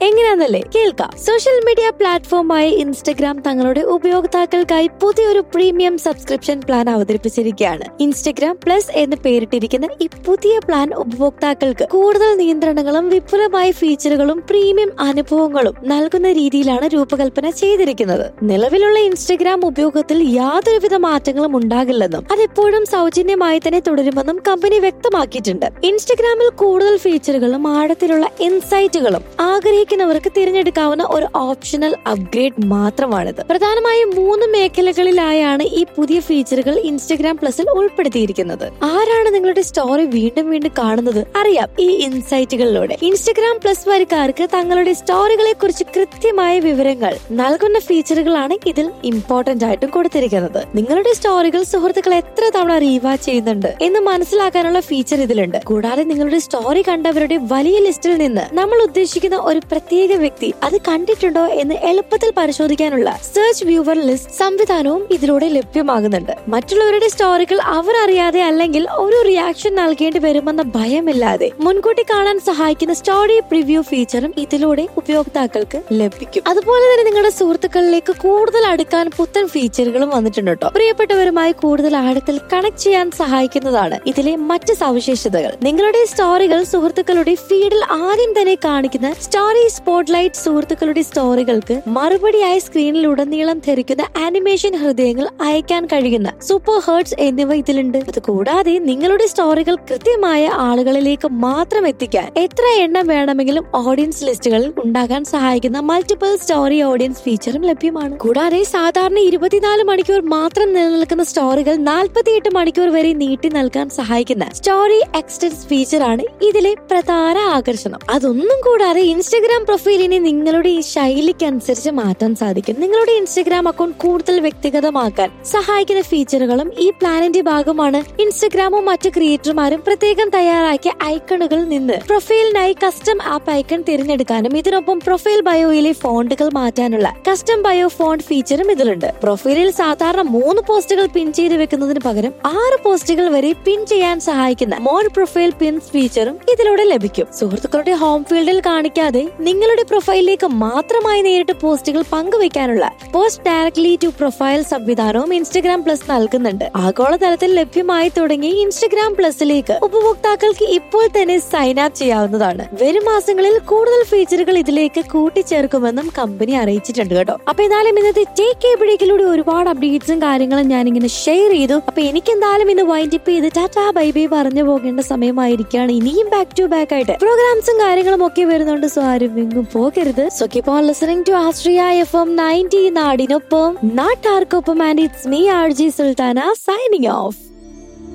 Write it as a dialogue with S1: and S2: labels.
S1: എങ്ങനെയാണെന്നല്ലേ കേൾക്കാം social media പ്ലാറ്റ്ഫോമായ Instagram തങ്ങളുടെ ഉപയോക്താക്കൾക്കായി പുതിയൊരു പ്രീമിയം സബ്സ്ക്രിപ്ഷൻ പ്ലാൻ അവതരിപ്പിച്ചിരിക്കുകയാണ് ഇൻസ്റ്റഗ്രാം പ്ലസ് എന്ന് പേരിട്ടിരിക്കുന്ന ഈ പുതിയ പ്ലാൻ ഉപഭോക്താക്കൾക്ക് കൂടുതൽ നിയന്ത്രണങ്ങളും വിപുലമായ ഫീച്ചറുകളും പ്രീമിയം അനുഭവങ്ങളും നൽകുന്ന രീതിയിലാണ് രൂപകൽപ്പന ചെയ്തിരിക്കുന്നത് നിലവിലുള്ള ഇൻസ്റ്റഗ്രാം ഉപയോഗത്തിൽ യാതൊരുവിധ മാറ്റങ്ങളും ഉണ്ടാകില്ലെന്നും അതെപ്പോഴും സൗജന്യമായി തന്നെ തുടരുമെന്നും കമ്പനി വ്യക്തമാക്കിയിട്ടുണ്ട് ഇൻസ്റ്റഗ്രാമിൽ കൂടുതൽ ഫീച്ചറുകളും ആഴത്തിലുള്ള ഇൻസൈറ്റുകളും ആഗ്രഹിക്കുന്നവർക്ക് തിരഞ്ഞെടുക്കാവുന്ന ഒരു ഓപ്ഷണൽ അപ്ഗ്രേഡ് മാത്രമാണിത് പ്രധാനമായും മൂന്ന് മേഖലകളിലായാണ് ഈ പുതിയ ഫീച്ചറുകൾ ഇൻസ്റ്റഗ്രാം പ്ലസിൽ ഉൾപ്പെടുത്തിയിരിക്കുന്നത് ആരാണ് നിങ്ങളുടെ സ്റ്റോറി വീണ്ടും വീണ്ടും കാണുന്നത് അറിയാം ഈ ഇൻസൈറ്റുകളിലൂടെ ഇൻസ്റ്റഗ്രാം പ്ലസ് വരിക്കാർക്ക് തങ്ങളുടെ സ്റ്റോറികളെ കുറിച്ച് കൃത്യമായ വിവരങ്ങൾ നൽകുന്ന ഫീച്ചറുകളാണ് ഇതിൽ ഇമ്പോർട്ടന്റ് ആയിട്ടും കൊടുത്തിരിക്കുന്നത് നിങ്ങളുടെ സ്റ്റോറികൾ സുഹൃത്തുക്കൾ എത്ര തവണ റീവാച്ച് ചെയ്യുന്നുണ്ട് എന്ന് മനസ്സിലാക്കാനുള്ള ഫീച്ചർ ഇതിലുണ്ട് കൂടാതെ നിങ്ങളുടെ സ്റ്റോറി കണ്ടവരുടെ വലിയ ലിസ്റ്റിൽ നിന്ന് നമ്മൾ ഉദ്ദേശിക്കുന്ന ഒരു പ്രത്യേക വ്യക്തി അത് കണ്ടിട്ടുണ്ടോ എന്ന് എളുപ്പത്തിൽ പരിശോധിക്കാനുള്ള സെർച്ച് വ്യൂവർ ലിസ്റ്റ് സംവിധാനവും ഇതിലൂടെ ലഭ്യമാകുന്നുണ്ട് മറ്റുള്ളവരുടെ സ്റ്റോറികൾ അവർ അറിയാതെ അല്ലെങ്കിൽ ഒരു റിയാക്ഷൻ നൽകേണ്ടി വരുമെന്ന ഭയമില്ലാതെ മുൻകൂട്ടി കാണാൻ സഹായിക്കുന്ന സ്റ്റോറി പ്രിവ്യൂ ഫീച്ചറും ഇതിലൂടെ ഉപയോക്താക്കൾക്ക് ലഭിക്കും അതുപോലെ തന്നെ നിങ്ങളുടെ സുഹൃത്തുക്കളിലേക്ക് കൂടുതൽ അടുക്കാൻ പുത്തൻ ഫീച്ചറുകളും വന്നിട്ടുണ്ട് കേട്ടോ പ്രിയപ്പെട്ടവരുമായി കൂടുതൽ ആഴത്തിൽ കണക്ട് ചെയ്യാൻ സഹായിക്കുന്നതാണ് ഇതിലെ മറ്റ് സവിശേഷതകൾ നിങ്ങളുടെ സ്റ്റോറികൾ സുഹൃത്തുക്കളുടെ ഫീഡിൽ ആദ്യം തന്നെ കാണിക്കുന്ന സ്റ്റോറി സ്പോട്ട്ലൈറ്റ് സുഹൃത്തുക്കളുടെ സ്റ്റോറികൾക്ക് മറുപടിയായി സ്ക്രീനിലുടനീളം ധരിക്കുന്ന ആനിമേഷൻ ഹൃദയങ്ങൾ അയക്കാൻ കഴിയുന്ന സൂപ്പർ ഹേർട്സ് എന്നിവ ഇതിലുണ്ട് അത് കൂടാതെ നിങ്ങളുടെ സ്റ്റോറികൾ കൃത്യമായ ആളുകളിലേക്ക് മാത്രം എത്തിക്കാൻ എത്ര എണ്ണം വേണമെങ്കിലും ഓഡിയൻസ് ലിസ്റ്റുകളിൽ ഉണ്ടാകാൻ സഹായിക്കുന്ന മൾട്ടിപ്പിൾ സ്റ്റോറി ഓഡിയൻസ് ഫീച്ചറും ലഭ്യമാണ് കൂടാതെ സാധാരണ ഇരുപത്തിനാല് മണിക്കൂർ മാത്രം നിലനിൽക്കുന്ന സ്റ്റോറികൾ നാൽപ്പത്തിയെട്ട് മണിക്കൂർ വരെ നീട്ടി നൽകാൻ സഹായിക്കുന്ന സ്റ്റോറി എക്സ്റ്റൻസ് ഫീച്ചറാണ് ഇതിലെ പ്രധാന ആകർഷണം അതൊന്നും കൂടാതെ ഇൻസ്റ്റഗ്രാം പ്രൊഫൈലിനെ നിങ്ങളുടെ ഈ ശൈലിക്ക് അനുസരിച്ച് മാറ്റാൻ സാധിക്കും നിങ്ങളുടെ ഇൻസ്റ്റഗ്രാം അക്കൗണ്ട് കൂടുതൽ വ്യക്തിഗതമാക്കാൻ സഹായിക്കുന്ന ഫീച്ചറുകളും ഈ പ്ലാനിന്റെ ഭാഗമാണ് ഇൻസ്റ്റഗ്രാമും മറ്റു ക്രിയേറ്റർമാരും പ്രത്യേകം തയ്യാറാക്കിയ ഐക്കണുകളിൽ നിന്ന് പ്രൊഫൈലിനായി കസ്റ്റം ആപ്പ് ഐക്കൺ തിരഞ്ഞെടുക്കാനും ഇതിനൊപ്പം പ്രൊഫൈൽ ബയോയിലെ ഫോണ്ടുകൾ മാറ്റാനുള്ള കസ്റ്റം ബയോ ഫോണ്ട് ഫീച്ചറും ഇതിലുണ്ട് പ്രൊഫൈലിൽ സാധാരണ മൂന്ന് പോസ്റ്റുകൾ പിൻ ചെയ്ത് വെക്കുന്നതിന് പകരം ആറ് പോസ്റ്റുകൾ വരെ പിൻ ചെയ്യാൻ സഹായിക്കുന്ന മോർ പ്രൊഫൈൽ പിൻസ് ഫീച്ചറും ഇതിലൂടെ ലഭിക്കും സുഹൃത്തുക്കളുടെ ഹോം ഫീൽഡിൽ കാണിക്കാതെ നിങ്ങളുടെ പ്രൊഫൈലിലേക്ക് മാത്രമായി നേരിട്ട് പോസ്റ്റുകൾ പങ്കുവെക്കാനുള്ള പോസ്റ്റ് ഡയറക്ട്ലി ടു പ്രൊഫൈൽ സംവിധാനവും ഇൻസ്റ്റഗ്രാം പ്ലസ് നൽകുന്നുണ്ട് ആഗോളതലത്തിൽ ലഭ്യമായി തുടങ്ങിയ ഇൻസ്റ്റഗ്രാം പ്ലസിലേക്ക് ഉപഭോക്താക്കൾക്ക് ഇപ്പോൾ തന്നെ സൈൻ അപ്പ് ചെയ്യാവുന്നതാണ് വരും മാസങ്ങളിൽ കൂടുതൽ ഫീച്ചറുകൾ ഇതിലേക്ക് കൂട്ടിച്ചേർക്കുമെന്നും കമ്പനി അറിയിച്ചിട്ടുണ്ട് കേട്ടോ അപ്പൊ എന്തായാലും ഇന്നത്തെ ടേക്ക് എ ബ്രേക്കിലൂടെ ഒരുപാട് അപ്ഡേറ്റ്സും കാര്യങ്ങളും ഞാൻ ഇങ്ങനെ ഷെയർ ചെയ്തു അപ്പൊ എനിക്ക് എന്തായാലും ഇന്ന് വൈൻഡ് അപ്പ് ചെയ്ത് ടാറ്റാ ബൈ ബൈ പറഞ്ഞു പോകേണ്ട സമയമായിരിക്കുകയാണ് ഇനിയും ബാക്ക് ടു ബാക്ക് ആയിട്ട് പ്രോഗ്രാംസും കാര്യങ്ങളും ഒക്കെ വരുന്നുണ്ട് സോ ആരും എങ്ങും പോകരുത് so keep on listening to Astria F M ninety നാടിനൊപ്പം നാട്ടാർക്കൊപ്പം and it's me R J Sultana signing of